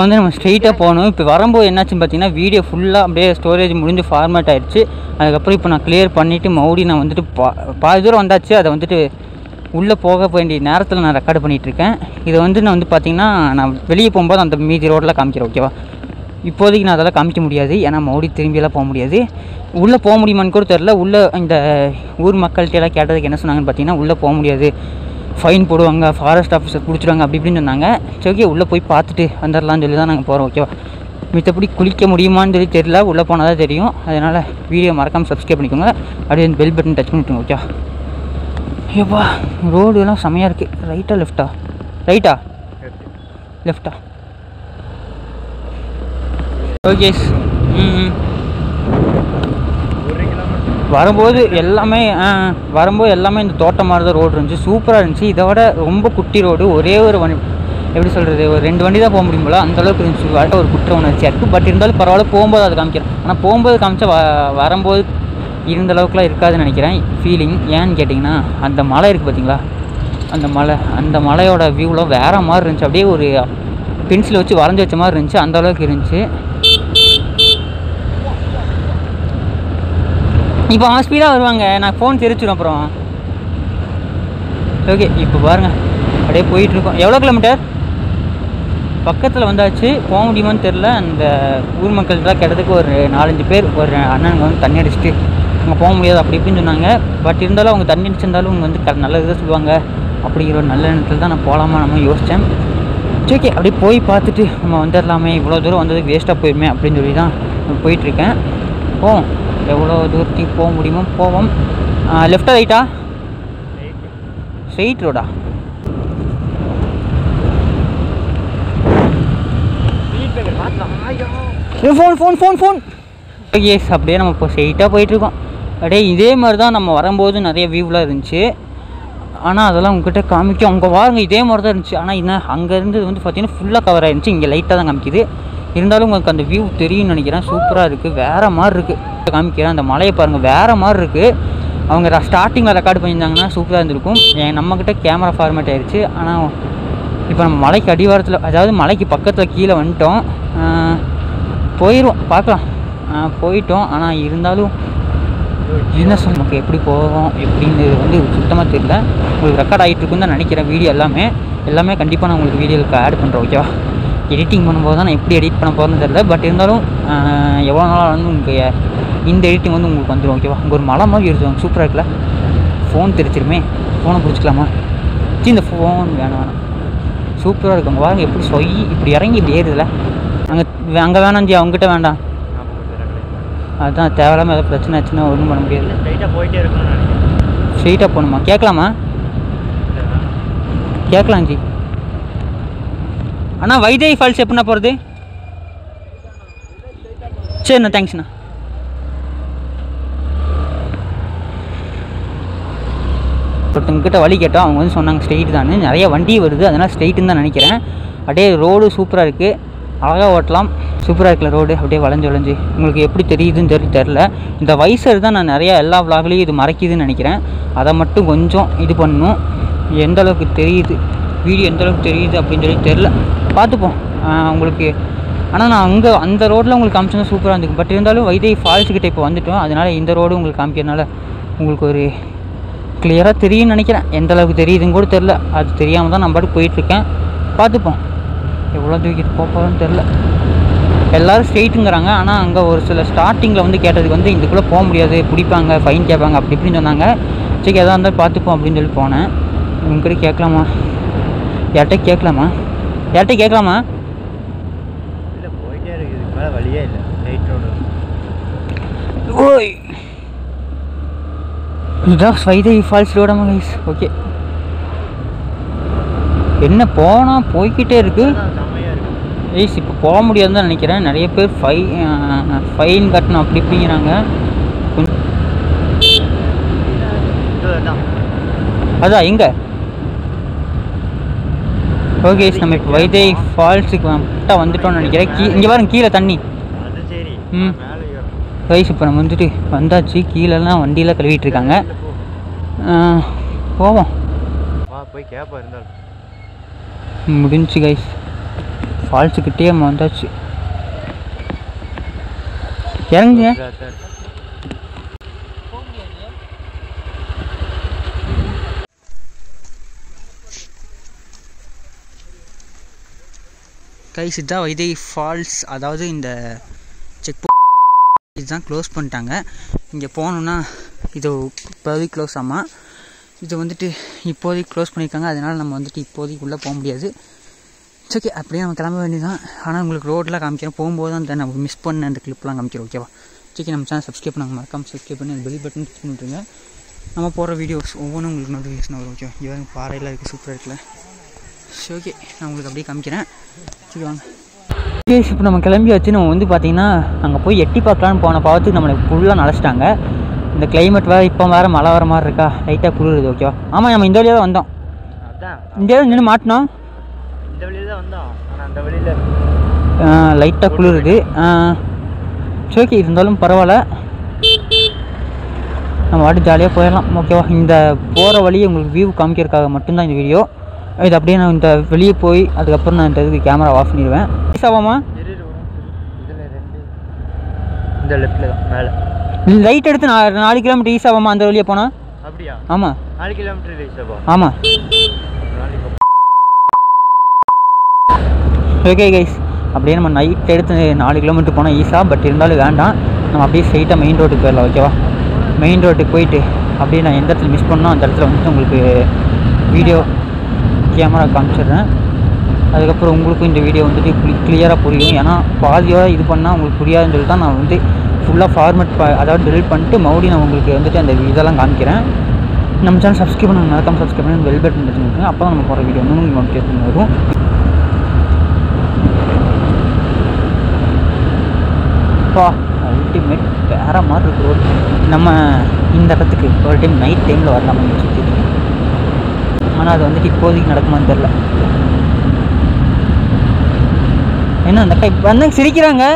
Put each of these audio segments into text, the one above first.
வந்து நம்ம ஸ்ட்ரெயிட்டாக போகணும் இப்போ வரும்போது என்னாச்சுன்னு பார்த்தீங்கன்னா வீடியோ ஃபுல்லாக அப்படியே ஸ்டோரேஜ் முடிஞ்சு ஃபார்மேட் ஆயிடுச்சு அதுக்கப்புறம் இப்போ நான் கிளியர் பண்ணிவிட்டு மறுபடியும் நான் வந்துட்டு பா பாதி தூரம் வந்தாச்சு அதை வந்துட்டு உள்ளே போக வேண்டிய நேரத்தில் நான் ரெக்கார்டு பண்ணிகிட்ருக்கேன் இதை வந்து நான் வந்து பார்த்தீங்கன்னா நான் வெளியே போகும்போது அந்த மீதி ரோட்டில் காமிக்கிறேன் ஓகேவா இப்போதைக்கு நான் அதெல்லாம் காமிக்க முடியாது ஏன்னா மறுபடியும் திரும்பியெல்லாம் போக முடியாது உள்ளே போக முடியுமான்னு கூட தெரில உள்ளே இந்த ஊர் மக்கள்கிட்ட எல்லாம் கேட்டதுக்கு என்ன சொன்னாங்கன்னு பார்த்தீங்கன்னா உள்ளே போக முடியாது ஃபைன் போடுவாங்க ஃபாரஸ்ட் ஆஃபீஸர் பிடிச்சிடுவாங்க அப்படி இப்படின்னு சொன்னாங்க சரி ஓகே உள்ளே போய் பார்த்துட்டு வந்துடலாம்னு சொல்லி தான் நாங்கள் போகிறோம் ஓகேவா மித்தபடி குளிக்க முடியுமான்னு சொல்லி தெரியல உள்ளே போனால் தான் தெரியும் அதனால் வீடியோ மறக்காமல் சப்ஸ்கிரைப் பண்ணிக்கோங்க அப்படியே அந்த பெல் பட்டன் டச் பண்ணிவிட்டுங்க ஓகே ஐயோப்பா ரோடு எல்லாம் செமையாக இருக்குது ரைட்டா லெஃப்ட்டா ரைட்டா லெஃப்ட்டா ஓகே ம் ஒரு கிலோமீட்டர் வரும்போது எல்லாமே ஆ, வரும்போது எல்லாமே இந்த தோட்டம் மாதிரி தான் ரோடு இருந்துச்சு சூப்பராக இருந்துச்சு இதை விட ரொம்ப குட்டி ரோடு ஒரே ஒரு வண்டி எப்படி சொல்கிறது ஒரு ரெண்டு வண்டி தான் போக முடியும் போல அந்த அளவுக்கு இருந்துச்சு வர ஒரு குற்ற உணர்ச்சியாக இருக்குது பட் இருந்தாலும் பரவாயில்ல போகும்போது அதை காமிக்கிறேன் ஆனால் போகும்போது காமிச்சா வ வரும்போது இருந்த அளவுக்குலாம் இருக்காதுன்னு நினைக்கிறேன் ஃபீலிங் ஏன்னு கேட்டிங்கன்னா அந்த மலை இருக்குது பார்த்தீங்களா அந்த மலை அந்த மலையோட வியூலாம் வேறு மாதிரி இருந்துச்சு அப்படியே ஒரு பென்சில் வச்சு வரைஞ்சி வச்ச மாதிரி இருந்துச்சு அந்த அளவுக்கு இருந்துச்சு இப்போ அவன் ஸ்பீடாக வருவாங்க நான் ஃபோன் தெரிச்சிடும் அப்புறம் ஓகே இப்போ பாருங்க அப்படியே போயிட்டு இருக்கோம் எவ்வளோ கிலோமீட்டர் பக்கத்தில் வந்தாச்சு போக முடியுமான்னு தெரில அந்த ஊர் மக்கள்கிட்ட கேட்டதுக்கு ஒரு நாலஞ்சு பேர் ஒரு அண்ணனுங்க வந்து தண்ணி அடிச்சுட்டு அங்கே போக முடியாது அப்படி இப்படின்னு சொன்னாங்க பட் இருந்தாலும் அவங்க தண்ணி அடிச்சிருந்தாலும் அவங்க வந்து க- நல்ல இதாக சொல்லுவாங்க அப்படிங்கிற ஒரு நல்ல எண்ணத்தில் தான் நான் போகலாமா நம்ம யோசித்தேன் சரி ஓகே அப்படியே போய் பார்த்துட்டு நம்ம வந்துடலாமே இவ்வளோ தூரம் வந்ததுக்கு வேஸ்ட்டாக போயிருமே அப்படின்னு சொல்லி தான் போயிட்டுருக்கேன் போவோம் எவ்வளோ தூரத்துக்கு போக முடியுமோ போவோம் லெஃப்டா ரைட்டா ஸ்ட்ரெயிட் ரோடா ஸ்பீட் மாற்றலாம் ஐயோ phone phone phone phone yes அப்படியே நம்ம இப்போ ஸ்ட்ரெயிட்டாக போயிட்டுருக்கோம் அப்படியே இதே மாதிரி தான் நம்ம வரும்போது நிறைய வியூலாம் இருந்துச்சு ஆனால் அதெல்லாம் உங்ககிட்ட காமிக்கும் அங்கே பாருங்க இதே மாதிரி தான் இருந்துச்சு ஆனால் என்ன அங்கே இருந்தது வந்து பார்த்தீங்கன்னா ஃபுல்லாக கவர் ஆயிருந்துச்சு இங்கே லைட்டாக தான் காமிக்குது இருந்தாலும் உங்களுக்கு அந்த வியூ தெரியும்னு நினைக்கிறேன் சூப்பராக இருக்குது வேறு மாதிரி இருக்குது காமிக்கிறேன் அந்த மலையை பாருங்கள் வேறு மாதிரி இருக்குது அவங்க ஸ்டார்டிங்கில் ரெக்கார்டு பண்ணியிருந்தாங்கன்னா சூப்பராக இருந்திருக்கும் என் நம்மக்கிட்ட கேமரா ஃபார்மேட் ஆயிடுச்சு ஆனால் இப்போ நம்ம மலைக்கு அடிவாரத்தில் அதாவது மலைக்கு பக்கத்தில் கீழே வந்துட்டோம் ஆஹ் போயிடுவோம் பார்க்கலாம் ஆஹ் போயிட்டோம் ஆனால் இருந்தாலும் என்ன சொல்ல நமக்கு எப்படி போகும் எப்படின்னு வந்து சுத்தமாக தெரியல உங்களுக்கு ரெக்கார்ட் ஆகிட்டு இருக்குன்னு தான் நினைக்கிறேன் வீடியோ எல்லாமே எல்லாமே கண்டிப்பாக நான் உங்களுக்கு வீடியோவுக்கு ஆட் பண்ணுறேன் ஓகேவா எடிட்டிங் பண்ணும்போது தான் நான் எப்படி எடிட் பண்ண போகிறேன்னு தெரியல பட் இருந்தாலும் ஆஹ் எவ்வளோ நாளாக வந்து உங்களுக்கு இந்த எடிட்டிங் வந்து உங்களுக்கு வந்துடும் ஓகேவா அங்கே ஒரு மலை மாதிரி இருக்கும் சூப்பராக இருக்குல்ல ஃபோன் தெரிச்சிருமே ஃபோனை பிடிச்சிக்கலாமா சி இந்த ஃபோன் வேணாம் வேணாம் சூப்பராக இருக்கும் அங்கே பாருங்க எப்படி சொய் இப்படி இறங்கி இப்படி ஏறுதுல அங்கே அங்கே வேணாம் ஜி அவங்ககிட்ட வேண்டாம் அதுதான் தேவையில்லாமல் ஏதாவது பிரச்சனை ஆச்சுன்னா ஒன்றும் பண்ண முடியாது ஸ்ட்ரைட்டாக போயிட்டே இருக்கணும்னு நினைக்கிறேன் ஸ்ட்ரெயிட்டாக போகணுமா கேட்கலாமா கேட்கலாம் ஜி அண்ணா வைதேகி ஃபால்ஸ் எப்படிண்ணா போகிறது சரிண்ணா தேங்க்ஸ்ண்ணா ஒருத்தவங்ககிட்ட வழி கேட்டோம் அவங்க வந்து சொன்னாங்க ஸ்ட்ரெயிட் தான் நிறைய வண்டி வருது அதனால் ஸ்ட்ரெயிட்டுன்னு தான் நினைக்கிறேன் அப்படியே ரோடு சூப்பராக இருக்குது அழகாக ஓட்டலாம் சூப்பராக இருக்குல்ல ரோடு அப்படியே வளைஞ்சு வளைஞ்சு உங்களுக்கு எப்படி தெரியுதுன்னு தெரி தெரில இந்த வைசர் தான் நான் நிறையா எல்லா vlogலயும் இது மறைக்குதுன்னு நினைக்கிறேன் அதை மட்டும் கொஞ்சம் இது பண்ணணும் எந்த அளவுக்கு தெரியுது வீடியோ எந்த அளவுக்கு தெரியுது அப்படின்னு சொல்லி தெரில பார்த்துப்போம் ஆஹ் உங்களுக்கு ஆனால் நான் அங்கே அந்த ரோட்டில் உங்களுக்கு காமிச்சோன்னா சூப்பராக இருந்துக்கும் பட் இருந்தாலும் வைதேகி ஃபால்ஸ் கிட்ட இப்போ வந்துட்டோம் அதனால் இந்த ரோடு உங்களுக்கு காமிக்கிறதுனால உங்களுக்கு ஒரு கிளியராக தெரியும்னு நினைக்கிறேன் எந்த அளவுக்கு தெரியுதுன்னு கூட தெரில அது தெரியாமல் தான் நான் பாட்டு போயிட்டுருக்கேன் பார்த்துப்போம் எவ்வளோ தூக்கிட்டு போக போகிறோன்னு தெரில எல்லோரும் ஸ்ட்ரெயிட்டுங்கிறாங்க ஆனால் அங்கே ஒரு சில ஸ்டார்டிங்கில் வந்து கேட்டதுக்கு வந்து இதுக்குள்ளே போக முடியாது பிடிப்பாங்க ஃபைன் கேட்பாங்க அப்படி இப்படின்னு சொன்னாங்க சரி எதாக இருந்தாலும் பார்த்துப்போம் அப்படின்னு சொல்லி போனேன் உங்ககிட்ட கேட்கலாமா யார்கிட்ட கேட்கலாமா யார்கிட்ட கேட்கலாமா இல்லை போயிட்டே இருக்குது இதுக்கு மேலே வழியே இல்லை ஸ்ட்ரைட் ரோடு ஓய் இதுதான் வைதேகி ஃபால்ஸ் ரோடமா கைஸ் ஓகே என்ன போனால் போய்க்கிட்டே இருக்குது செம்மையாக இருக்குது ஏய்ஸ் இப்போ போக முடியாதுன்னு தான் நினைக்கிறேன் நிறைய பேர் ஃபை ஃபைன் கட்டணும் அப்படி இப்படிங்கிறாங்க கொஞ்சம் இதுதான் அதான் எங்கே ஓகே நம்ம இப்போ வைதேகி ஃபால்ஸுக்கு கரெக்டாக வந்துட்டோம்னு நினைக்கிறேன் கீ இங்கே பாருங்க கீழே தண்ணி அது சரி ம். மேலே ஏறும் கைஸ் இப்போ நம்ம வந்துட்டு வந்தாச்சு கீழெல்லாம் வண்டியெல்லாம் கழுவிட்டு இருக்காங்க ஆஹ், போவோம் வா போய் கேப்பா இருந்தாலும் முடிஞ்சு கைஸ் ஃபால்ஸுக்கிட்டே நம்ம வந்தாச்சு இறங்குங்க கை சித்தா வைதை ஃபால்ஸ் அதாவது இந்த செக் இதுதான் க்ளோஸ் பண்ணிட்டாங்க இங்கே போகணுன்னா இது இப்போதைக்கு க்ளோஸ் ஆமாம் இது வந்துட்டு இப்போதைக்கு க்ளோஸ் பண்ணியிருக்காங்க அதனால் நம்ம வந்துட்டு இப்போதைக்கு உள்ளே போக முடியாது ஓகே அப்படியே நம்ம கிளம்ப வேண்டியதான் ஆனால் உங்களுக்கு ரோடெலாம் காமிக்கிறேன் போகும்போது அந்த நம்ம மிஸ் பண்ண அந்த கிளிப்லாம் காமிக்கிறோம் ஓகேவா ஓகே நம்ம சேனல் சப்ஸ்கிரைப் பண்ணாங்க மறக்காம சப்ஸ்கிரைப் பண்ணி அந்த பெல் பட்டன் கிளிக் பண்ணிட்டுருங்க நம்ம போடுற வீடியோஸ் ஒவ்வொன்றும் உங்களுக்கு நோட்டிஃபிகேஷன் வரும் ஓகே இவன் பாறையெல்லாம் இருக்குது சூப்பராக இருக்குல்ல சரி ஓகே நான் உங்களுக்கு அப்படியே காமிக்கிறேன் சரி வாங்க கேஸ் இப்போ நம்ம கிளம்பி வச்சு நம்ம வந்து பார்த்தீங்கன்னா அங்கே போய் எட்டி பார்க்கலான்னு போன பார்த்து நம்மளை ஃபுல்லாக நனைச்சிட்டாங்க இந்த கிளைமேட் வேறு இப்போ வேறு மழை வர மாதிரி இருக்கா லைட்டாக குளிருது ஓகேவா ஆமாம் நம்ம இந்த வழியாக தான் வந்தோம் அதான் இந்த வழியாக நின்று மாட்டினோம் இந்த வழியில தான் வந்தோம் ஆனால் அந்த வழியில லைட்டாக குளிருது சரி ஓகே இருந்தாலும் பரவாயில்ல நம்ம வாட்டு ஜாலியாக போயிடலாம் ஓகேவா இந்த போகிற வழியை உங்களுக்கு வியூ காமிக்கிறதுக்காக மட்டும்தான் இந்த வீடியோ இது அப்படியே நான் இந்த வெளியே போய் அதுக்கப்புறம் நான் இந்த இதுக்கு கேமரா ஆஃப் பண்ணிடுவேன் ஆகாமா இதில் ரெண்டு இந்த லெஃப்டில் தான் மேலே லைட் எடுத்து நான் நாலு கிலோமீட்டர் ஈஸ் ஆகாமா அந்த வழியே போனால் அப்படியா ஆமாம் நாலு கிலோமீட்டர் ரீச்சப்பா ஆமாம் நாளைக்கு ஓகே கைஸ் அப்படியே நம்ம நைட் எடுத்து நாலு கிலோமீட்டர் போனால் ஈஸா பட் இருந்தாலும் வேண்டாம் நம்ம அப்படியே ஸ்ட்ரைட்டாக மெயின் ரோட்டுக்கு போயிடலாம் ஓகேவா மெயின் ரோட்டுக்கு போயிட்டு அப்படியே நான் எந்த இடத்துல மிஸ் பண்ணோ அந்த இடத்துல வந்துட்டு உங்களுக்கு வீடியோ கேமரா காமிச்சிடுறேன் அதுக்கப்புறம் உங்களுக்கும் இந்த வீடியோ வந்துட்டு கிளியராக புரியும் ஏன்னா பாதியோட இது பண்ணால் உங்களுக்கு புரியாதுன்னு சொல்லி தான் நான் வந்து ஃபுல்லாக ஃபார்மேட் ப அதாவது டெலிட் பண்ணிட்டு மறுபடியும் நான் உங்களுக்கு வந்துட்டு அந்த இதெல்லாம் காமிக்கிறேன் நம்ம சேனல் சப்ஸ்கிரைப் பண்ண மறக்காம சப்ஸ்கிரைப் பண்ணி வெல் பட்டன் வச்சுருக்கேன் அப்போ தான் நம்ம போகிற வீடியோ வந்து உங்களுக்கு நோட்டிஃபிகேஷன் வரும் அப்பா அல்டிமேட் வேற மாதிரி இருக்கு ரோடு நம்ம இந்த இடத்துக்கு ஒரு டைம் நைட் டைமில் வரலாம் சுற்றிட்டு ஆனால் அது வந்துட்டு இப்போதைக்கு நடக்குமான்னு தெரில என்ன அந்த அக்கா இப்போ வந்து சிரிக்கிறாங்க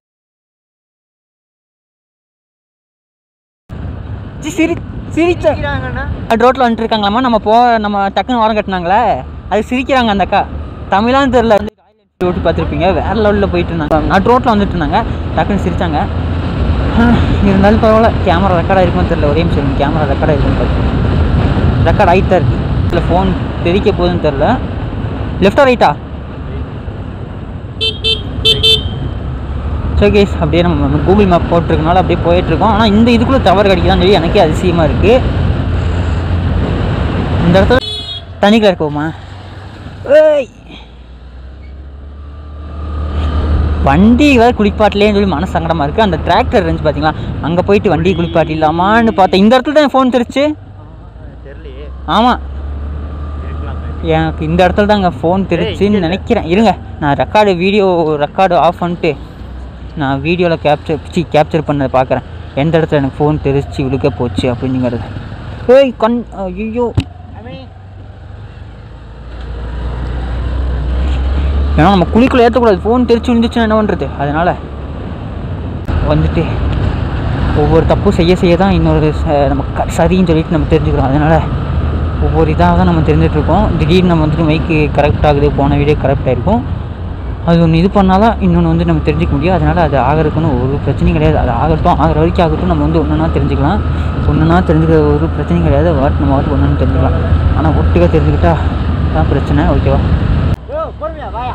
சி, சிரி சிரிச்ச சிரிக்கிறாங்கண்ணா ரோட்டில் வந்துட்டு இருக்காங்களாமா நம்ம போ நம்ம டக்குன்னு ஓரம் கட்டினாங்களே அது சிரிக்கிறாங்க அந்த அக்கா தமிழான்னு தெரில ஓட்டி பார்த்துருப்பீங்க வேற லெவலில் போயிட்டு இருந்தாங்க நட் ரோட்டில் வந்துட்டு இருந்தாங்க டக்குன்னு சிரிச்சாங்க இருந்தாலும் பரவாயில்ல கேமரா ரெக்கார்ட் ஆயிருக்குன்னு தெரியல ஒரே நிமிஷம் கேமரா ரெக்கார்ட் ஆயிருக்குன்னு பார்த்து ரெக்கார்ட் ஆகிட்டு தான் இருக்கு இல்லை ஃபோன் தெரிக்க போகுதுன்னு தெரில லெஃப்டா ரைட்டா ஸோ கேஸ் அப்படியே நம்ம கூகுள் மேப் போட்டிருக்கனால அப்படியே போயிட்டுருக்கோம் ஆனால் இந்த இதுக்குள்ளே டவர் கிடைக்குதான்னு சொல்லி எனக்கே அதிசயமாக இருக்குது இந்த இடத்துல தண்ணிக்குள்ள இருக்கோமா ஏய் வண்டி வேறு குளிப்பாட்டலேன்னு சொல்லி மனசு சங்கடமாக இருக்குது அந்த டிராக்டர் இருந்துச்சு பார்த்தீங்களா அங்கே போயிட்டு வண்டி குளிப்பாட்டிடலாமான்னு பார்த்தேன் இந்த இடத்துல தான் ஃபோன் தெரிச்சு தெரியலையே ஆமாம் இருக்கலாம் எனக்கு இந்த இடத்துல தான் அங்கே ஃபோன் தெரிச்சுன்னு இங்க நினைக்கிறேன் இருங்க நான் ரெக்கார்டு வீடியோ ரெக்கார்டு ஆஃப் பண்ணிட்டு நான் வீடியோவில் கேப்சர் சி கேப்சர் பண்ணதை பார்க்குறேன் எந்த இடத்துல எனக்கு ஃபோன் தெரிச்சு விழுக்க போச்சு அப்படிங்கிறது ஏய் கண் ஐயோ ஏன்னா நம்ம குழிக்குள்ள ஏற்றக்கூடாது ஃபோன் தெரிச்சு விழுந்துச்சுன்னா என்ன பண்ணுறது அதனால் வந்துட்டு ஒவ்வொரு தப்பும் செய்ய செய்ய தான் இன்னொரு ச- நம்ம க சரின்னு சொல்லிட்டு நம்ம தெரிஞ்சுக்கிறோம் அதனால் ஒவ்வொரு இதாக தான் நம்ம தெரிஞ்சிட்ருக்கோம் திடீர்னு நம்ம வந்துட்டு மைக்கு கரெக்ட் ஆகுது போன வீடியோ கரெக்ட் ஆகிருக்கும் அது ஒன்று இது பண்ணால் தான் இன்னொன்று வந்து நம்ம தெரிஞ்சுக்க முடியும் அதனால் அது ஆகிறதுக்குன்னு ஒரு பிரச்சனையும் கிடையாது அது ஆகட்டும் ஆகிற வரைக்கும் ஆகட்டும் நம்ம வந்து ஒன்றுனா தெரிஞ்சுக்கலாம் ஒன்றுனா தெரிஞ்சுக்கிற ஒரு பிரச்சனையும் கிடையாது வாட் நம்ம வாட்டு ஒன்று தெரிஞ்சுக்கலாம் ஆனால் ஒட்டுக்காக தெரிஞ்சுக்கிட்டா தான் பிரச்சனை ஓகேவா ஓ பொறுமையா வாயா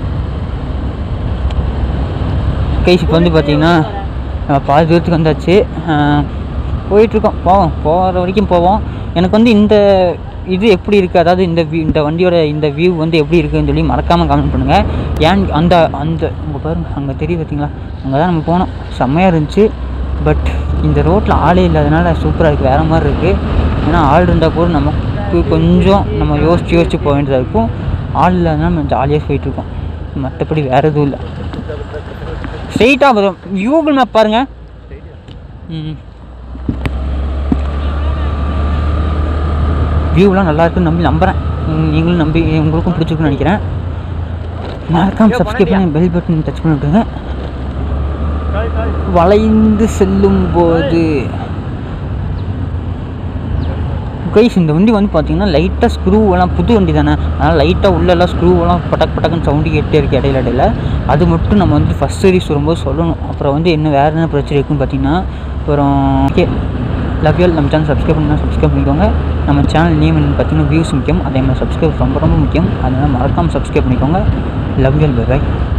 கைஸ் இப்போ வந்து பார்த்தீங்கன்னா நம்ம பாதி தூரத்துக்கு வந்தாச்சு ஆஹ் போயிட்டுருக்கோம் போவோம் போகிற வரைக்கும் போவோம் எனக்கு வந்து இந்த இது எப்படி இருக்குது அதாவது இந்த வியூ இந்த வண்டியோட இந்த வியூ வந்து எப்படி இருக்குதுன்னு சொல்லி மறக்காமல் கமெண்ட் பண்ணுங்கள் ஏன் அந்த அந்த உங்கள் பாருங்க அங்கே தெரியும் பார்த்தீங்களா அங்கே தான் நம்ம போனோம் செம்மையாக இருந்துச்சு பட் இந்த ரோட்டில் ஆளே இல்லாதனால சூப்பராக இருக்குது வேறு மாதிரி இருக்குது ஏன்னா ஆள் இருந்தால் கூட நமக்கு கொஞ்சம் நம்ம யோசிச்சு யோசிச்சு போக வேண்டியதாக இருக்கும் ஆள் இல்லாதனால நம்ம ஜாலியாக போயிட்டுருக்கோம் மற்றபடி வேறு எதுவும் இல்லை ஸ்ட்ரெயிட்டாக வரும் கூகுள் மேப் பாருங்க ம் வியூலாம் நல்லா இருக்குன்னு நம்பி நம்புகிறேன் ம், நீங்களும் நம்பி உங்களுக்கும் பிடிச்சிருக்குன்னு நினைக்கிறேன் மறக்காம ஐயோ, சப்ஸ்கிரைப் பண்ணி பெல் பட்டன் டச் பண்ணி விட்டுருங்க கால் கால் வளைந்து செல்லும் போது கைஸ் இந்த வண்டி வந்து பார்த்தீங்கன்னா லைட்டாக ஸ்க்ரூவெல்லாம் புது வண்டி தானே அதனால் லைட்டாக உள்ளெல்லாம் ஸ்க்ரூவெல்லாம் பட்டக் பட்டக்குன்னு சவுண்டு கேட்டே இருக்குது இடையில இடையில அது மட்டும் நம்ம வந்து ஃபஸ்ட் சீரிஸ் வரும்போது சொல்லணும் அப்புறம் வந்து என்ன வேறு என்ன பிரச்சனை இருக்குன்னு பார்த்தீங்கன்னா அப்புறம் ஓகே லவ் யூ நம்ம சேனல் சப்ஸ்கிரைப் பண்ணால் சப்ஸ்கிரைப் பண்ணிக்கோங்க நம்ம சேனல் நேம் என்னன்னு பார்த்தீங்கன்னா வியூஸ் முக்கியம் அதே மாதிரி சப்ஸ்கிரைப் ரொம்ப ரொம்ப முக்கியம் அதனால் மறக்காமல் சப்ஸ்கிரைப் பண்ணிக்கோங்க லவ் யூ பை பாய்